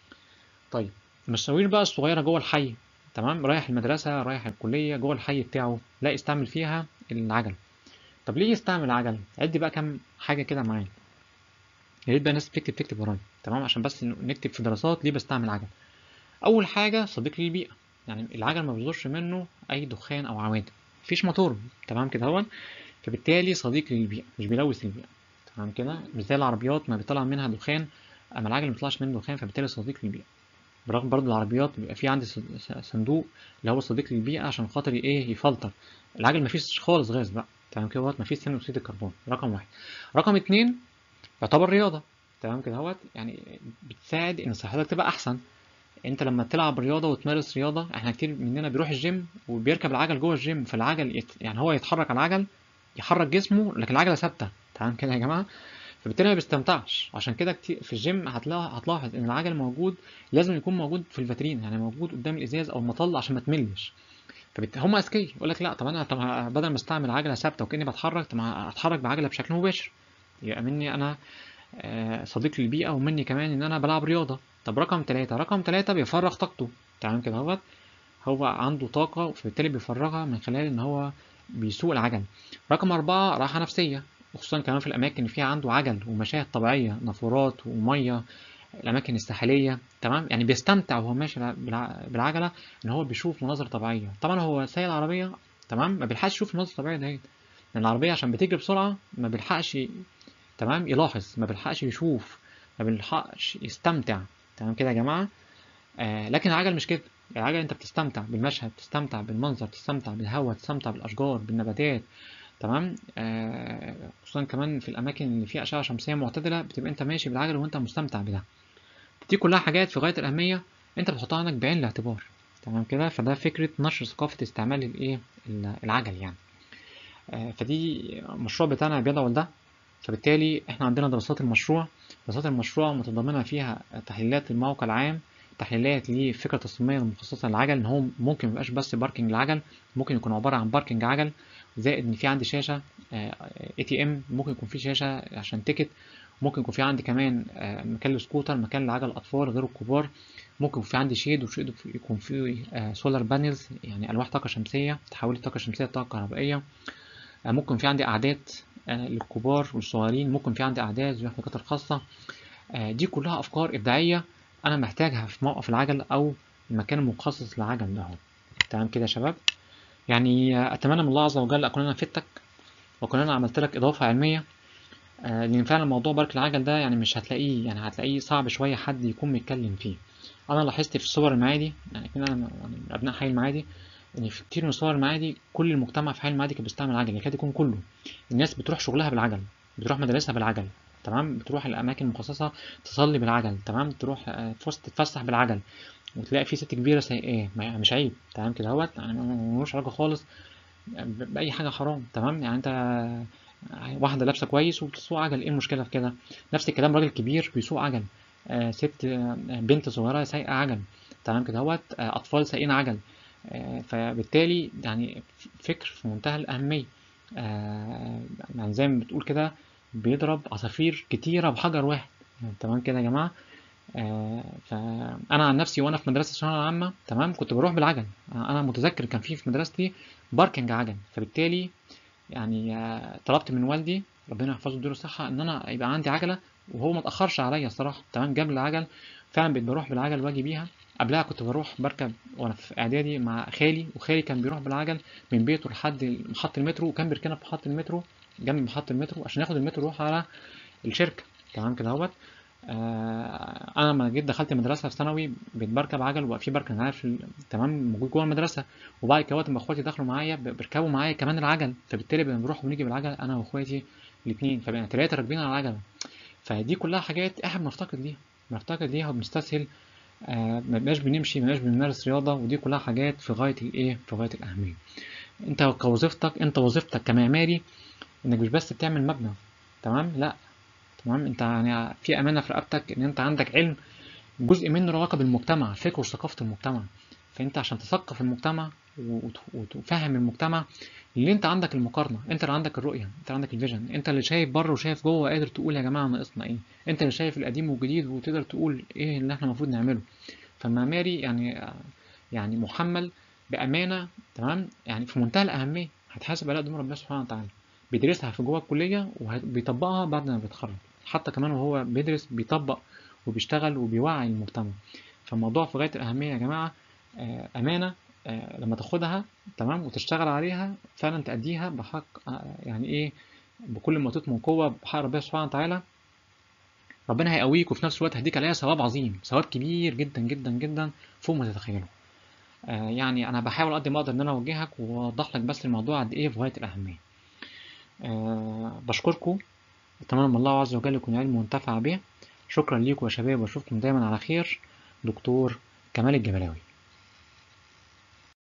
طيب المشاوير بقى الصغيرة جوه الحي تمام رايح المدرسة رايح الكلية جوه الحي بتاعه لا يستعمل فيها العجل طب ليه يستعمل العجل عد بقى كام حاجة كده معايا يا ريت بقى الناس بتكتب تكتب ورايا تمام عشان بس نكتب في دراسات ليه بستعمل عجل اول حاجة صديق للبيئة يعني العجل ما بيصدرش منه اي دخان او عوادم مفيش موتور تمام كده هون فبالتالي صديق للبيئة مش بيلوث البيئة تمام كده مش زي العربيات ما بيطلع منها دخان اما العجل ما بيطلعش منه دخان فبالتالي صديق للبيئة برغم برضو العربيات بيبقى في عندي صد- صندوق اللي هو صديق للبيئة عشان خاطر ايه يفلتر العجل مفيش خالص غاز بقى تمام كده اهوت مفيش ثاني اكسيد الكربون رقم واحد رقم اتنين يعتبر رياضة تمام كده اهوت يعني بتساعد ان صحتك تبقى احسن انت لما تلعب رياضة وتمارس رياضة احنا كتير مننا بيروح الجيم وبيركب العجل جوه الجيم فالعجل يت... يعني هو يتحرك على العجل يحرك جسمه لكن العجلة ثابتة تمام كده يا جماعة فبالتالي ما بيستمتعش عشان كده كتير في الجيم هتلاحظ هتلاحظ ان العجل موجود لازم يكون موجود في الفاترين يعني موجود قدام الازاز او المطل عشان ما تملش فبالتالي هم اذكياء يقول لك لا طب انا طب بدل ما استعمل عجله ثابته وكاني بتحرك طب ما اتحرك بعجله بشكل مباشر يبقى مني انا آه، صديق للبيئه ومني كمان ان انا بلعب رياضه طب رقم ثلاثة رقم ثلاثة بيفرغ طاقته تمام كده اهوت هو عنده طاقه فبالتالي بيفرغها من خلال ان هو بيسوق العجل رقم أربعة راحة نفسية وخصوصا كمان في الأماكن اللي فيها عنده عجل ومشاهد طبيعية نافورات ومية الأماكن الساحلية تمام يعني بيستمتع وهو ماشي بالع- بالعجلة إن هو بيشوف مناظر طبيعية طبعا هو سايق العربية تمام ما بيلحقش يشوف المناظر الطبيعية ديت لأن العربية عشان بتجري بسرعة ما بيلحقش تمام يلاحظ ما بيلحقش يشوف ما بيلحقش يستمتع تمام كده يا جماعة آه لكن العجل مش كده العجل انت بتستمتع بالمشهد بتستمتع بالمنظر بتستمتع بالهواء تستمتع بالاشجار بالنباتات تمام آه خصوصا كمان في الاماكن اللي فيها اشعه شمسيه معتدله بتبقى انت ماشي بالعجل وانت مستمتع بده دي كلها حاجات في غايه الاهميه انت بتحطها عندك بعين الاعتبار تمام كده فده فكره نشر ثقافه استعمال الايه ال- العجل يعني آه فدي المشروع بتاعنا بيدعو لده فبالتالي احنا عندنا دراسات المشروع دراسات المشروع متضمنة فيها تحليلات الموقع العام تحليلات للفكرة التصميمية المخصصة للعجل ان هو ممكن ميبقاش بس باركنج العجل ممكن يكون عبارة عن باركنج عجل زائد ان في عندي شاشة اي تي ام ممكن يكون في شاشة عشان تيكت ممكن يكون في عندي كمان آه، مكان للسكوتر مكان لعجل الاطفال غير الكبار ممكن يكون في عندي شيد وشيد يكون في سولار بانلز يعني الواح طاقة شمسية تحول الطاقة الشمسية لطاقة كهربائية آه، ممكن في عندي قعدات آه، للكبار والصغيرين ممكن في عندي أعداد ذوي الاحتياجات الخاصة آه، دي كلها أفكار إبداعية أنا محتاجها في موقف العجل أو المكان المخصص للعجل ده تمام كده يا شباب يعني آه، أتمنى من الله عز وجل أكون أنا فدتك وأكون أنا عملت لك إضافة علمية آه، لأن فعلا موضوع برك العجل ده يعني مش هتلاقيه يعني هتلاقيه صعب شوية حد يكون بيتكلم فيه أنا لاحظت في صور المعادي يعني كنا أنا يعني من أبناء حي المعادي إن في كتير من صور المعادي كل المجتمع في حي المعادي كان بيستعمل عجل يكاد يكون كله الناس بتروح شغلها بالعجل بتروح مدارسها بالعجل تمام بتروح الأماكن المخصصة تصلي بالعجل تمام تروح آه، تفس- تتفسح بالعجل وتلاقي في ست كبيرة سايقاه ما- مش عيب تمام كده اهوت يعني ملوش علاقة خالص ب- بأي حاجة حرام تمام يعني أنت واحدة لابسة كويس وبتسوق عجل إيه المشكلة في كده نفس الكلام راجل كبير بيسوق عجل آه ست آه بنت صغيرة سايقة عجل تمام كده اهوت آه أطفال سايقين عجل آه فبالتالي يعني فكر في منتهى الأهمية آه يعني زي ما بتقول كده بيضرب عصافير كتيرة بحجر واحد تمام كده يا جماعة آه فأنا عن نفسي وأنا في مدرسة الثانوية العامة تمام كنت بروح بالعجل أنا متذكر كان في في مدرستي باركنج عجل فبالتالي يعني آه، طلبت من والدي ربنا يحفظه ويديله الصحة إن أنا يبقى عندي عجلة وهو ما اتأخرش عليا الصراحة تمام جاب لي العجل فعلا بقيت بروح بالعجل واجي بيها قبلها كنت بروح بركب وأنا في إعدادي مع خالي وخالي كان بيروح بالعجل من بيته لحد محطة المترو وكان بيركنها في محطة المترو جنب محطة المترو عشان ياخد المترو يروح على الشركة تمام كده اهوت آه، انا لما جيت دخلت مدرسه في ثانوي بقيت بركب عجل وبقى في بركن عارف في ال- تمام موجود جوه المدرسه وبعد كده وقت ما اخواتي دخلوا معايا ب- بيركبوا معايا كمان العجل فبالتالي بنروح ونيجي بالعجل انا واخواتي الاثنين فبقينا ثلاثه راكبين على العجله فدي كلها حاجات احنا بنفتقد ليها بنفتقد ليها وبنستسهل آه ما بقاش بنمشي ما بقاش بنمارس رياضه ودي كلها حاجات في غايه الايه في غايه الاهميه انت كوظيفتك انت وظيفتك كمعماري انك مش بس بتعمل مبنى تمام لا تمام انت يعني في امانه في رقبتك ان انت عندك علم جزء منه له علاقه بالمجتمع فكر وثقافه المجتمع فانت عشان تثقف المجتمع وت- وتفهم المجتمع اللي انت عندك المقارنه انت اللي عندك الرؤيه انت اللي عندك الفيجن انت اللي شايف بره وشايف جوه قادر تقول يا جماعه ناقصنا ايه انت اللي شايف القديم والجديد وتقدر تقول ايه اللي احنا المفروض نعمله فالمعماري يعني يعني محمل بامانه تمام يعني في منتهى الاهميه هتحاسب عليها قدام ربنا سبحانه وتعالى بيدرسها في جوه الكليه وبيطبقها بعد ما بيتخرج حتى كمان وهو بيدرس بيطبق وبيشتغل وبيوعي المجتمع فالموضوع في غايه الاهميه يا جماعه آه، امانه آه، لما تاخدها تمام وتشتغل عليها فعلا تأديها بحق آه، يعني ايه بكل ما تطمن قوة بحق ربنا سبحانه وتعالى ربنا هيقويك وفي نفس الوقت هيديك عليها ثواب عظيم ثواب كبير جدا جدا جدا فوق ما تتخيله آه، يعني انا بحاول قد ما اقدر ان انا اوجهك واوضح لك بس الموضوع قد ايه في غاية الاهمية آه، بشكركم اتمنى من الله عز وجل يكون علم منتفع به شكرا ليكم يا شباب واشوفكم دايما على خير دكتور كمال الجبلاوي